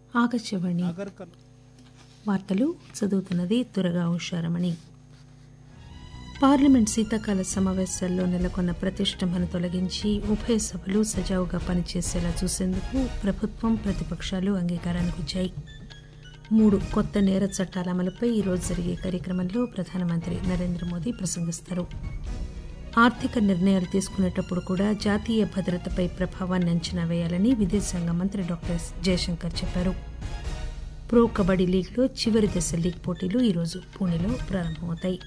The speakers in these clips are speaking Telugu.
ఆకాశవాణి వార్తలు చదువుతున్నది తురగా ఉషారమణి పార్లమెంట్ శీతాకాల సమావేశాల్లో నెలకొన్న ప్రతిష్టంభను తొలగించి ఉభయ సభలు సజావుగా పనిచేసేలా చూసేందుకు ప్రభుత్వం ప్రతిపక్షాలు అంగీకారానికి వచ్చాయి మూడు కొత్త నేర చట్టాల అమలుపై ఈరోజు జరిగే కార్యక్రమంలో ప్రధానమంత్రి నరేంద్ర మోదీ ప్రసంగిస్తారు ఆర్థిక నిర్ణయాలు తీసుకునేటప్పుడు కూడా జాతీయ భద్రతపై ప్రభావాన్ని అంచనా వేయాలని విదేశాంగ మంత్రి డాక్టర్ ఎస్ జయశంకర్ చెప్పారు ప్రో కబడ్డీ లీగ్లో చివరి దశ లీగ్ పోటీలు ఈరోజు పూణేలో ప్రారంభమవుతాయి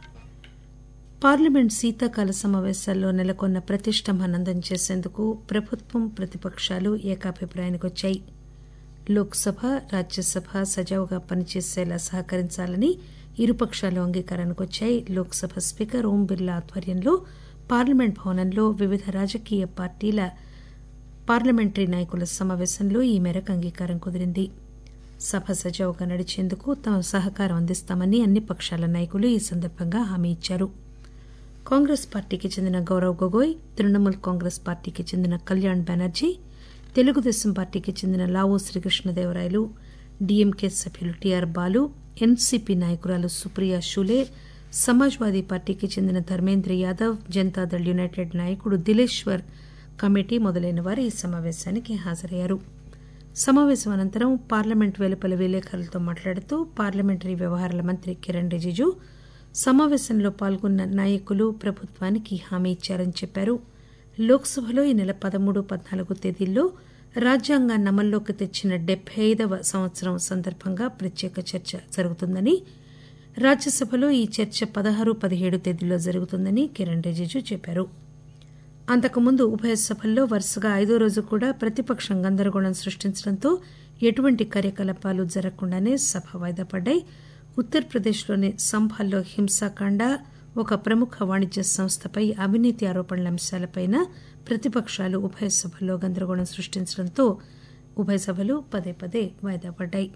పార్లమెంట్ శీతాకాల సమావేశాల్లో నెలకొన్న ప్రతిష్టంభన అందం చేసేందుకు ప్రభుత్వం ప్రతిపక్షాలు ఏకాభిప్రాయానికి వచ్చాయి లోక్సభ రాజ్యసభ సజావుగా పనిచేసేలా సహకరించాలని ఇరుపక్షాలు అంగీకారానికి వచ్చాయి లోక్సభ స్పీకర్ ఓం బిర్లా ఆధ్వర్యంలో పార్లమెంట్ భవనంలో వివిధ రాజకీయ పార్టీల పార్లమెంటరీ నాయకుల సమావేశంలో ఈ మేరకు అంగీకారం కుదిరింది సభ సజావుగా నడిచేందుకు తమ సహకారం అందిస్తామని అన్ని పక్షాల నాయకులు ఈ సందర్భంగా హామీ ఇచ్చారు కాంగ్రెస్ పార్టీకి చెందిన గౌరవ్ గొగోయ్ తృణమూల్ కాంగ్రెస్ పార్టీకి చెందిన కళ్యాణ్ బెనర్జీ తెలుగుదేశం పార్టీకి చెందిన లావో శ్రీకృష్ణదేవరాయలు డీఎంకే సభ్యులు టీఆర్ బాలు ఎన్సీపీ నాయకురాలు సుప్రియా షూలే సమాజ్వాదీ పార్టీకి చెందిన ధర్మేంద్ర యాదవ్ జనతాదళ్ యునైటెడ్ నాయకుడు దిలేశ్వర్ కమిటీ మొదలైన వారు ఈ సమావేశానికి హాజరయ్యారు సమావేశం అనంతరం పార్లమెంట్ వెలుపల విలేకరులతో మాట్లాడుతూ పార్లమెంటరీ వ్యవహారాల మంత్రి కిరణ్ రిజిజు సమావేశంలో పాల్గొన్న నాయకులు ప్రభుత్వానికి హామీ ఇచ్చారని చెప్పారు లోక్సభలో ఈ నెల పదమూడు పద్నాలుగు తేదీల్లో రాజ్యాంగాన్ని అమల్లోకి తెచ్చిన డెబ్బై ఐదవ సంవత్సరం సందర్భంగా ప్రత్యేక చర్చ జరుగుతుందని రాజ్యసభలో ఈ చర్చ పదహారు పదిహేడు తేదీల్లో జరుగుతుందని కిరణ్ రిజిజు చెప్పారు అంతకుముందు ఉభయ సభల్లో వరుసగా ఐదో రోజు కూడా ప్రతిపక్షం గందరగోళం సృష్టించడంతో ఎటువంటి కార్యకలాపాలు జరగకుండానే సభ వాయిదా పడ్డాయి ఉత్తరప్రదేశ్లోని సంభాల్లో హింసాకాండ ఒక ప్రముఖ వాణిజ్య సంస్థపై అవినీతి ఆరోపణల అంశాలపై ప్రతిపక్షాలు ఉభయ సభల్లో గందరగోళం సృష్టించడంతో ఉభయ సభలు పదే పదే వాయిదా పడ్డాయి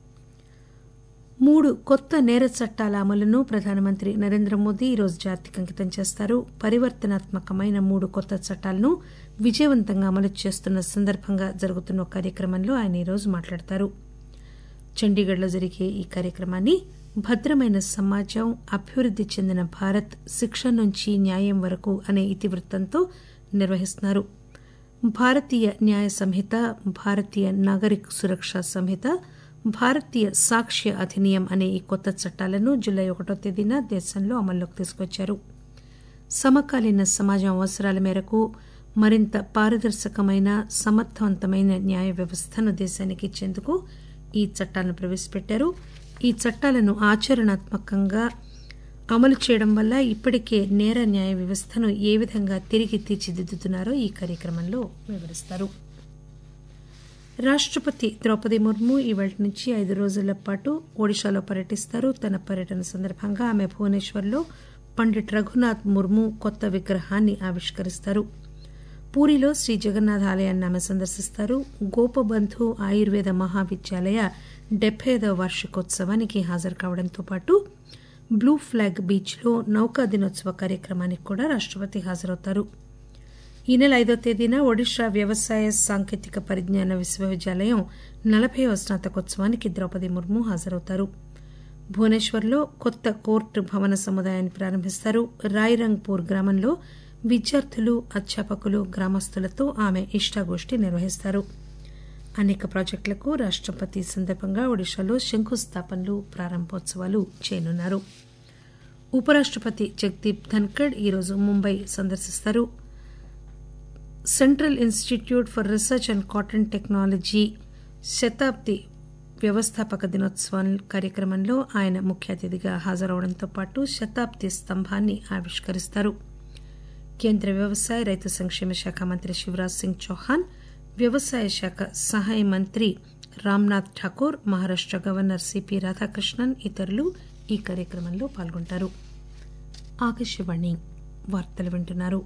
మూడు కొత్త నేర చట్టాల అమలును ప్రధానమంత్రి నరేంద్ర మోదీ ఈరోజు జాతికి అంకితం చేస్తారు పరివర్తనాత్మకమైన మూడు కొత్త చట్టాలను విజయవంతంగా అమలు చేస్తున్న సందర్భంగా జరుగుతున్న కార్యక్రమంలో ఆయన ఈరోజు మాట్లాడతారు చండీగఢ్లో జరిగే ఈ కార్యక్రమాన్ని భద్రమైన సమాజం అభివృద్ది చెందిన భారత్ శిక్ష నుంచి న్యాయం వరకు అనే ఇతివృత్తంతో నిర్వహిస్తున్నారు భారతీయ న్యాయ సంహిత భారతీయ నాగరిక సురక్ష సంహిత భారతీయ సాక్ష్య అధినియం అనే ఈ కొత్త చట్టాలను జులై ఒకటో తేదీన దేశంలో అమల్లోకి తీసుకొచ్చారు సమకాలీన సమాజం అవసరాల మేరకు మరింత పారదర్శకమైన సమర్థవంతమైన న్యాయ వ్యవస్థను దేశానికి ఇచ్చేందుకు ఈ చట్టాలను ప్రవేశపెట్టారు ఈ చట్టాలను ఆచరణాత్మకంగా అమలు చేయడం వల్ల ఇప్పటికే నేర న్యాయ వ్యవస్థను ఏ విధంగా తిరిగి తీర్చిదిద్దుతున్నారో ఈ కార్యక్రమంలో వివరిస్తారు రాష్టపతి ద్రౌపది ముర్ము ఇవాళ నుంచి ఐదు రోజుల పాటు ఒడిశాలో పర్యటిస్తారు తన పర్యటన సందర్భంగా ఆమె భువనేశ్వర్లో పండిట్ రఘునాథ్ ముర్ము కొత్త విగ్రహాన్ని ఆవిష్కరిస్తారు పూరిలో శ్రీ జగన్నాథ్ ఆలయాన్ని ఆమె సందర్శిస్తారు గోపబంధు ఆయుర్వేద మహావిద్యాలయ డెబ్బై ఐదవ వార్షికోత్సవానికి హాజరు కావడంతో పాటు బ్లూ ఫ్లాగ్ బీచ్లో నౌకా దినోత్సవ కార్యక్రమానికి కూడా రాష్టపతి హాజరవుతారు ఈ నెల ఐదో తేదీన ఒడిషా వ్యవసాయ సాంకేతిక పరిజ్ఞాన విశ్వవిద్యాలయం నలభైవ స్నాతకోత్సవానికి ద్రౌపది ముర్ము హాజరవుతారు భువనేశ్వర్లో కొత్త కోర్టు భవన సముదాయాన్ని ప్రారంభిస్తారు రాయ్రంగ్పూర్ గ్రామంలో విద్యార్థులు అధ్యాపకులు గ్రామస్తులతో ఆమె ఇష్టాగోష్ఠి నిర్వహిస్తారు అనేక ప్రాజెక్టులకు రాష్టపతి సందర్భంగా ఒడిశాలో శంకుస్థాపనలు ప్రారంభోత్సవాలు చేయనున్నారు ఉపరాష్టపతి జగదీప్ ధన్కడ్ ఈరోజు ముంబై సందర్శిస్తారు central institute for research and cotton technology శతాబ్ది వ్యవస్థాపక దినోత్సవం కార్యక్రమంలో ఆయన ముఖ్య అతిథిగా హాజరవడంతో పాటు శతాబ్ది స్తంభాన్ని ఆవిష్కరిస్తారు కేంద్ర వ్యవసాయ రైతు సంక్షేమ శాఖ మంత్రి శివరాజ్ సింగ్ చౌహాన్ వ్యవసాయ శాఖ సహాయ మంత్రి రామ్నాథ్ ఠాకూర్ మహారాష్ట గవర్నర్ సిపి రాధాకృష్ణన్ ఇతరులు ఈ కార్యక్రమంలో పాల్గొంటారు ఆకాశవాణి వార్తలు వింటున్నారు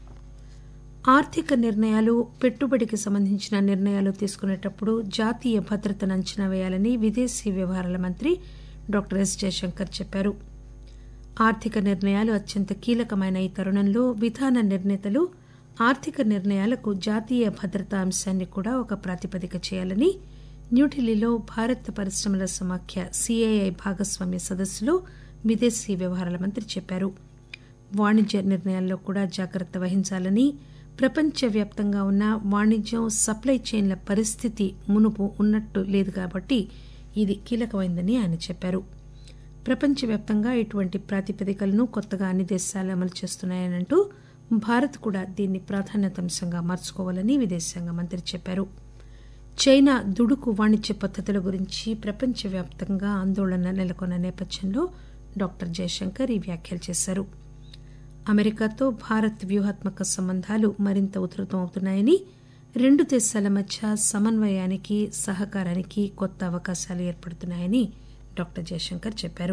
ఆర్థిక నిర్ణయాలు పెట్టుబడికి సంబంధించిన నిర్ణయాలు తీసుకునేటప్పుడు జాతీయ భద్రతను అంచనా వేయాలని విదేశీ వ్యవహారాల మంత్రి డాక్టర్ ఎస్ జయశంకర్ చెప్పారు ఆర్థిక నిర్ణయాలు అత్యంత కీలకమైన ఈ తరుణంలో విధాన నిర్ణేతలు ఆర్థిక నిర్ణయాలకు జాతీయ భద్రతా అంశాన్ని కూడా ఒక ప్రాతిపదిక చేయాలని న్యూఢిల్లీలో భారత పరిశ్రమల సమాఖ్య సిఐఐ భాగస్వామ్య సదస్సులో విదేశీ వ్యవహారాల మంత్రి చెప్పారు వాణిజ్య నిర్ణయాల్లో కూడా జాగ్రత్త వహించాలని ప్రపంచవ్యాప్తంగా ఉన్న వాణిజ్యం సప్లై చైన్ల పరిస్థితి మునుపు ఉన్నట్టు లేదు కాబట్టి ఇది కీలకమైందని ఆయన చెప్పారు ప్రపంచవ్యాప్తంగా ఇటువంటి ప్రాతిపదికలను కొత్తగా అన్ని దేశాలు అమలు చేస్తున్నాయని అంటూ భారత్ కూడా దీన్ని ప్రాధాన్యత అంశంగా మార్చుకోవాలని విదేశాంగ మంత్రి చెప్పారు చైనా దుడుకు వాణిజ్య పద్దతుల గురించి ప్రపంచవ్యాప్తంగా ఆందోళన నెలకొన్న నేపథ్యంలో డాక్టర్ జయశంకర్ ఈ వ్యాఖ్యలు చేశారు అమెరికాతో భారత్ వ్యూహాత్మక సంబంధాలు మరింత ఉధృతం అవుతున్నాయని రెండు దేశాల మధ్య సమన్వయానికి సహకారానికి కొత్త అవకాశాలు ఏర్పడుతున్నాయని డాక్టర్ జయశంకర్ చెప్పారు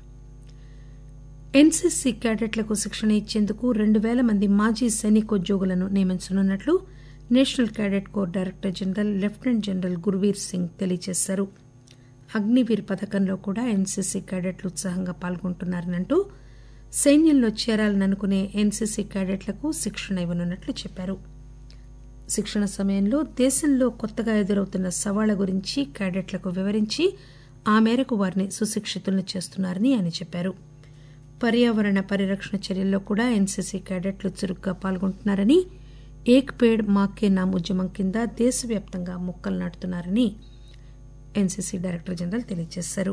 ఎన్సీసీ క్యాడెట్లకు శిక్షణ ఇచ్చేందుకు రెండు పేల మంది మాజీ సైనికోద్యోగులను నియమించనున్నట్లు national cadet corps director general lieutenant general Gurvir Singh తెలియజేశారు అగ్నివీర్ పథకంలో కూడా ఎన్సీసీ క్యాడెట్లు ఉత్సాహంగా పాల్గొంటున్నారనంటూ సైన్యంలో చేరాలని అనుకునే ఎన్సీసీ క్యాడెట్లకు శిక్షణ ఇవ్వనున్నట్లు చెప్పారు శిక్షణ సమయంలో దేశంలో కొత్తగా ఎదురవుతున్న సవాళ్ల గురించి క్యాడెట్లకు వివరించి ఆ మేరకు వారిని సుశిక్షితులను చేస్తున్నారని ఆయన చెప్పారు పర్యావరణ పరిరక్షణ చర్యల్లో కూడా ఎన్సీసీ క్యాడెట్లు చురుగ్గా పాల్గొంటున్నారని ఏక్ పేడ్ మాకే నామ్ ఉద్యమం కింద దేశవ్యాప్తంగా మొక్కలు నాటుతున్నారని ఎన్సీసీ డైరెక్టర్ జనరల్ తెలియజేశారు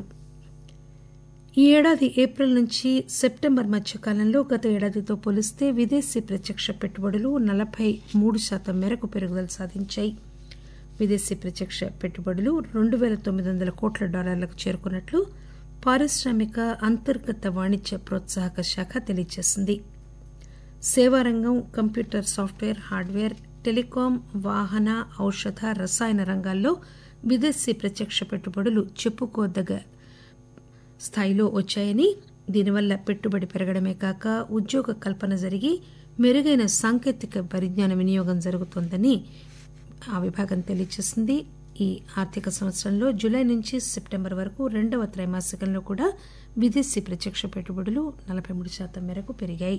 ఈ ఏడాది ఏప్రిల్ నుంచి సెప్టెంబర్ మధ్య కాలంలో గత ఏడాదితో పోలిస్తే విదేశీ ప్రత్యక్ష పెట్టుబడులు నలభై మూడు శాతం మేరకు పెరుగుదల సాధించాయి విదేశీ ప్రత్యక్ష పెట్టుబడులు రెండు పేల తొమ్మిది వందల కోట్ల డాలర్లకు చేరుకున్నట్లు పారిశ్రామిక అంతర్గత వాణిజ్య ప్రోత్సాహక శాఖ తెలియజేసింది సేవారంగం కంప్యూటర్ సాఫ్ట్వేర్ హార్డ్వేర్ టెలికాం వాహన ఔషధ రసాయన రంగాల్లో విదేశీ ప్రత్యక్ష పెట్టుబడులు చెప్పుకోదగ్గ స్థాయిలో వచ్చాయని దీనివల్ల పెట్టుబడి పెరగడమే కాక ఉద్యోగ కల్పన జరిగి మెరుగైన సాంకేతిక పరిజ్ఞాన వినియోగం జరుగుతోందని ఆ విభాగం తెలియజేసింది ఈ ఆర్థిక సంవత్సరంలో జులై నుంచి సెప్టెంబర్ వరకు రెండవ త్రైమాసికంలో కూడా విదేశీ ప్రత్యక్ష పెట్టుబడులు నలభై మూడు శాతం మేరకు పెరిగాయి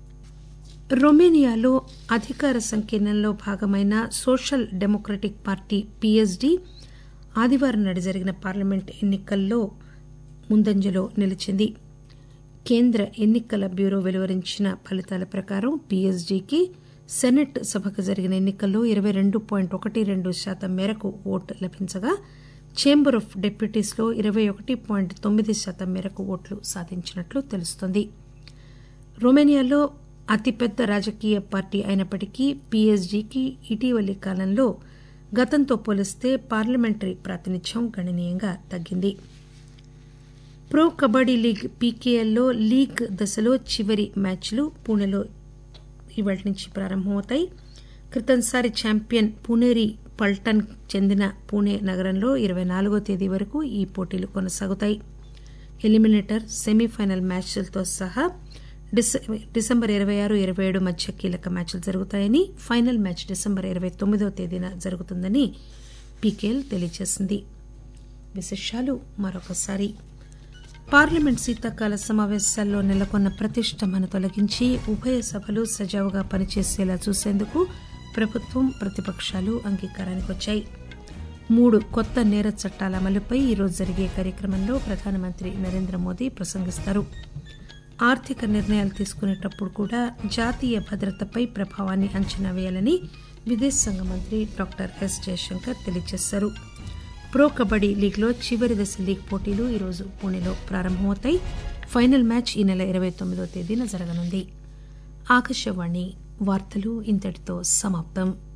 రొమేనియాలో అధికార సంకీర్ణంలో భాగమైన సోషల్ డెమోక్రటిక్ పార్టీ పీఎస్డీ ఆదివారం నాడు జరిగిన పార్లమెంట్ ఎన్నికల్లో ముందంజలో నిలిచింది కేంద్ర ఎన్నికల బ్యూరో వెలువరించిన ఫలితాల ప్రకారం పీఎస్డీకి సెనెట్ సభకు జరిగిన ఎన్నికల్లో ఇరవై రెండు పాయింట్ ఒకటి రెండు శాతం మేరకు ఓటు లభించగా చేంబర్ ఆఫ్ డెప్యూటీస్లో ఇరవై ఒకటి పాయింట్ తొమ్మిది శాతం మేరకు ఓట్లు సాధించినట్లు తెలుస్తోంది రొమేనియాలో అతిపెద్ద రాజకీయ పార్టీ అయినప్పటికీ పీఎస్డీకి ఇటీవలి కాలంలో గతంతో పోలిస్తే పార్లమెంటరీ ప్రాతినిధ్యం గణనీయంగా తగ్గింది ప్రో కబడ్డీ లీగ్ పీకేఎల్లో లీగ్ దశలో చివరి మ్యాచ్లు పూణెలో ఇవాటి నుంచి ప్రారంభమవుతాయి క్రితంసారి ఛాంపియన్ పునేరి పల్టన్ చెందిన పూణే నగరంలో ఇరవై నాలుగో తేదీ వరకు ఈ పోటీలు కొనసాగుతాయి ఎలిమినేటర్ సెమీఫైనల్ మ్యాచ్లతో సహా డిసెంబర్ ఇరవై ఆరు ఇరవై ఏడు మధ్య కీలక మ్యాచ్లు జరుగుతాయని ఫైనల్ మ్యాచ్ డిసెంబర్ ఇరవై తొమ్మిదో తేదీన జరుగుతుందని పీకేఎల్ తెలియజేసింది విశేషాలు మరొకసారి పార్లమెంట్ శీతాకాల సమావేశాల్లో నెలకొన్న ప్రతిష్టంభను తొలగించి ఉభయ సభలు సజావుగా పనిచేసేలా చూసేందుకు ప్రభుత్వం ప్రతిపక్షాలు అంగీకారానికి వచ్చాయి మూడు కొత్త నేర చట్టాల అమలుపై ఈరోజు జరిగే కార్యక్రమంలో ప్రధానమంత్రి నరేంద్ర మోదీ ప్రసంగిస్తారు ఆర్థిక నిర్ణయాలు తీసుకునేటప్పుడు కూడా జాతీయ భద్రతపై ప్రభావాన్ని అంచనా వేయాలని విదేశాంగ మంత్రి డాక్టర్ ఎస్ జయశంకర్ తెలియజేశారు ప్రో కబడ్డీ లీగ్లో చివరి దశ లీగ్ పోటీలు ఈరోజు పూణేలో ప్రారంభమవుతాయి ఫైనల్ మ్యాచ్ ఈ నెల ఇరవై తొమ్మిదో తేదీన జరగనుంది ఆకాశవాణి వార్తలు ఇంతటితో సమాప్తం